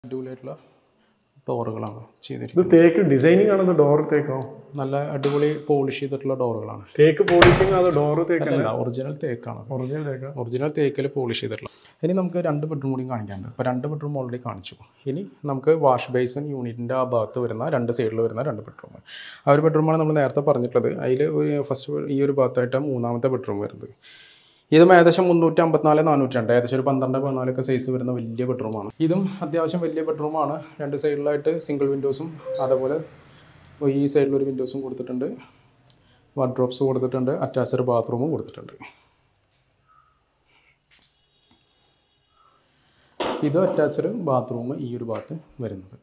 അടിപൊളിയായിട്ടുള്ള ഡോറുകളാണ് ഇത് ചെയ്തിരിക്കുന്നത് തേക്ക് ഡിസൈനിങ് ആണോ ഡോർ തേക്കോ നല്ല അടിപൊളി പോളിഷ് ചെയ്തിട്ടുള്ള ഡോറുകളാണ് തേക്ക് പോളിഷിങ് അതോ ഡോർ തേക്ക് അല്ല ഒറിജിനൽ തേക്കാണ് ഒറിജിനൽ തേക്ക ഒറിജിനൽ തേക്കിൽ പോളിഷ് ചെയ്തിട്ടുള്ള ഇനി നമുക്ക് രണ്ട് ബെഡ്റൂം കൂടി കാണിക്കാനുണ്ട് ഇപ്പോൾ രണ്ട് ബെഡ്റൂം ഓൾറെഡി കാണിച്ചു ഇനി നമുക്ക് വാഷ് ബേസിൻ യൂണിറ്റിൻ്റെ ആ ഭാഗത്ത് വരുന്ന രണ്ട് സൈഡിൽ വരുന്ന രണ്ട് ബെഡ്റൂം ആ ഒരു ബെഡ്റൂമാണ് നമ്മൾ നേരത്തെ പറഞ്ഞിട്ടുള്ളത് അതിൽ ഒരു ഫസ്റ്റ് ഈ ഒരു ഭാഗത്തായിട്ട് മൂന്നാമത്തെ ബെഡ്റൂം വരുന്നത് ഇതും ഏകദേശം മുന്നൂറ്റി അമ്പത്തിനാല് നാനൂറ്റി രണ്ട് ഏകദേശം ഒരു പന്ത്രണ്ട് പതിനാലൊക്കെ സൈസ് വരുന്ന വലിയ ബെഡ്റൂമാണ് ഇതും അത്യാവശ്യം വലിയ ബെഡ്റൂമാണ് രണ്ട് സൈഡിലായിട്ട് സിംഗിൾ വിൻഡോസും അതേപോലെ ഈ സൈഡിൽ ഒരു വിൻഡോസും കൊടുത്തിട്ടുണ്ട് വാർഡ്രോപ്സ് കൊടുത്തിട്ടുണ്ട് അറ്റാച്ച്ഡ് ബാത്റൂമും കൊടുത്തിട്ടുണ്ട് ഇത് അറ്റാച്ച്ഡ് ബാത്റൂം ഈ ഒരു ഭാഗത്ത് വരുന്നത്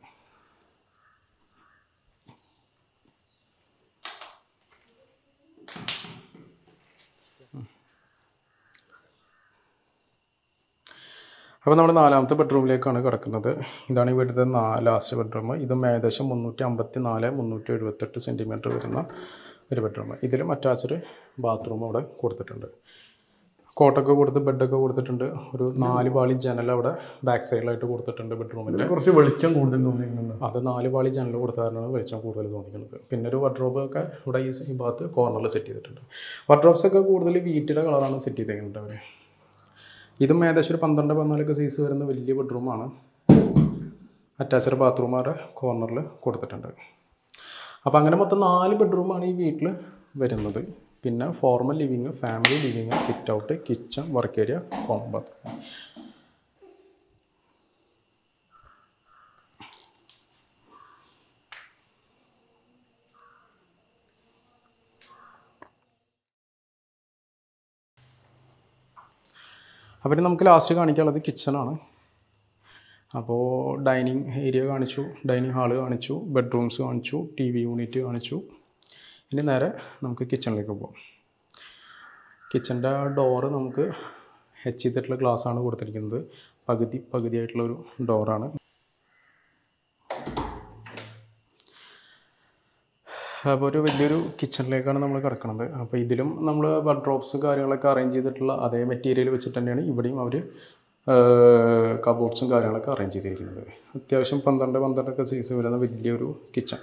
അപ്പോൾ നമ്മൾ നാലാമത്തെ ബെഡ്റൂമിലേക്കാണ് കിടക്കുന്നത് ഇതാണ് ഈ വീട്ടിലെ നാ ലാസ്റ്റ് ബെഡ്റൂം ഇതും ഏകദേശം മുന്നൂറ്റി അമ്പത്തി നാല് മുന്നൂറ്റി എഴുപത്തെട്ട് സെൻറ്റിമീറ്റർ വരുന്ന ഒരു ബെഡ്റൂം ഇതിലും അറ്റാച്ച്ഡ് ബാത്റൂം അവിടെ കൊടുത്തിട്ടുണ്ട് കോട്ടൊക്കെ കൊടുത്ത് ബെഡൊക്കെ കൊടുത്തിട്ടുണ്ട് ഒരു നാല് പാളി ജനൽ അവിടെ ബാക്ക് സൈഡിലായിട്ട് കൊടുത്തിട്ടുണ്ട് ബെഡ്റൂമിൽ കുറച്ച് വെളിച്ചം കൂടുതൽ തോന്നിക്കുന്നുണ്ട് അത് നാല് പാളി ജനൽ കൊടുത്ത കാരണമാണ് വെളിച്ചം കൂടുതൽ തോന്നിക്കുന്നത് പിന്നെ ഒരു വഡ്രോബ് ഒക്കെ ഇവിടെ ഈ ഈ ഭാഗത്ത് കോർണറിൽ സെറ്റ് ചെയ്തിട്ടുണ്ട് വഡ്രോബ്സ് ഒക്കെ കൂടുതൽ വീട്ടിലെ കളറാണ് സെറ്റ് ചെയ്തേക്കുന്നത് അവർ ഇതും ഏകദേശം ഒരു പന്ത്രണ്ട് പതിനാലൊക്കെ സൈസ് വരുന്ന വലിയ ബെഡ്റൂമാണ് അറ്റാച്ച്ഡ് ബാത്റൂം അവിടെ കോർണറിൽ കൊടുത്തിട്ടുണ്ട് അപ്പോൾ അങ്ങനെ മൊത്തം നാല് ബെഡ്റൂമാണ് ഈ വീട്ടിൽ വരുന്നത് പിന്നെ formal living family living sit out kitchen work area common bathroom അപ്പോൾ ഇനി നമുക്ക് ലാസ്റ്റ് കാണിക്കാനുള്ളത് കിച്ചണാണ് അപ്പോൾ ഡൈനിങ് ഏരിയ കാണിച്ചു ഡൈനിങ് ഹാള് കാണിച്ചു ബെഡ്റൂംസ് കാണിച്ചു ടി വി യൂണിറ്റ് കാണിച്ചു ഇനി നേരെ നമുക്ക് കിച്ചണിലേക്ക് പോകാം കിച്ചൻ്റെ ഡോറ് നമുക്ക് ഹെച്ച് ചെയ്തിട്ടുള്ള ഗ്ലാസ് ആണ് കൊടുത്തിരിക്കുന്നത് പകുതി പകുതിയായിട്ടുള്ള ഒരു ഡോറാണ് അപ്പോൾ ഒരു വലിയൊരു കിച്ചണിലേക്കാണ് നമ്മൾ കിടക്കുന്നത് അപ്പോൾ ഇതിലും നമ്മൾ ബഡ്രോപ്സ് കാര്യങ്ങളൊക്കെ അറേഞ്ച് ചെയ്തിട്ടുള്ള അതേ മെറ്റീരിയൽ വെച്ചിട്ട് തന്നെയാണ് ഇവിടെയും അവർ കബോർഡ്സും കാര്യങ്ങളൊക്കെ അറേഞ്ച് ചെയ്തിരിക്കുന്നത് അത്യാവശ്യം പന്ത്രണ്ട് പന്ത്രണ്ടൊക്കെ സൈസ് വരുന്ന വലിയൊരു കിച്ചൺ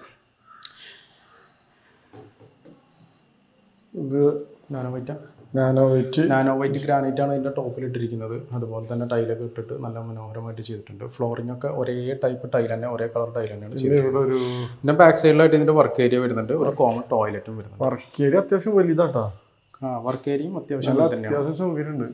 ഇത് നാനോ വൈറ്റാ nano white nano white granite ആണ് ഇതിൻ്റെ ടോപ്പിൽ ഇട്ടിരിക്കുന്നത് അതുപോലെ തന്നെ ടൈലൊക്കെ ഇട്ടിട്ട് നല്ല മനോഹരമായിട്ട് ചെയ്തിട്ടുണ്ട് ഫ്ലോറിംഗ് ഒക്കെ ഒരേ ടൈപ്പ് ടൈൽ തന്നെ ഒരേ കളർ ടൈൽ തന്നെയാണ് ചെയ്തത് ഇവിടെ ഒരു പിന്നെ ബാക്ക് സൈഡിലായിട്ട് ഇതിൻ്റെ വർക്ക് ഏരിയ വരുന്നുണ്ട് ഒരു കോമൺ ടോയ്ലറ്റും വരുന്നുണ്ട് വർക്ക് ഏരിയ അത്യാവശ്യം വലുതാട്ടാ ആ വർക്ക് ഏരിയയും അത്യാവശ്യം നല്ല അങ്ങനെ തന്നെയാണ് അത്യാവശ്യം സൗകര്യമുണ്ട്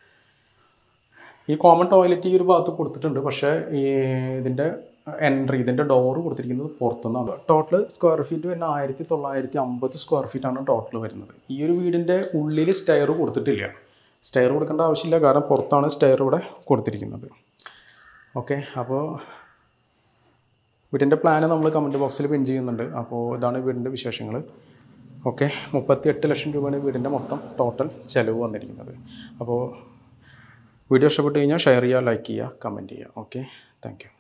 ഈ കോമൺ ടോയ്ലറ്റ് ഈ ഒരു ഭാഗത്ത് കൊടുത്തിട്ടുണ്ട് പക്ഷേ ഈ ഇതിൻ്റെ എൻട്രി ഇതിൻ്റെ ഡോറ് കൊടുത്തിരിക്കുന്നത് പുറത്തുനിന്നാണ് ടോട്ടൽ സ്ക്വയർ ഫീറ്റ് വരുന്ന ആയിരത്തി തൊള്ളായിരത്തി അമ്പത് സ്ക്വയർ ഫീറ്റാണ് ടോട്ടൽ വരുന്നത് ഈ ഒരു വീടിൻ്റെ ഉള്ളിൽ സ്റ്റെയർ കൊടുത്തിട്ടില്ല സ്റ്റെയർ കൊടുക്കേണ്ട ആവശ്യമില്ല കാരണം പുറത്താണ് സ്റ്റെയർ ഇവിടെ കൊടുത്തിരിക്കുന്നത് ഓക്കെ അപ്പോൾ വീടിൻ്റെ പ്ലാന് നമ്മൾ കമൻറ്റ് ബോക്സിൽ പിൻ ചെയ്യുന്നുണ്ട് അപ്പോൾ ഇതാണ് വീടിൻ്റെ വിശേഷങ്ങൾ ഓക്കെ മുപ്പത്തി എട്ട് ലക്ഷം രൂപയാണ് വീടിൻ്റെ മൊത്തം ടോട്ടൽ ചിലവ് വന്നിരിക്കുന്നത് അപ്പോൾ വീഡിയോ ഇഷ്ടപ്പെട്ട് കഴിഞ്ഞാൽ ഷെയർ ചെയ്യുക ലൈക്ക് ചെയ്യുക കമൻറ്റ് ചെയ്യുക ഓക്കെ താങ്ക് യു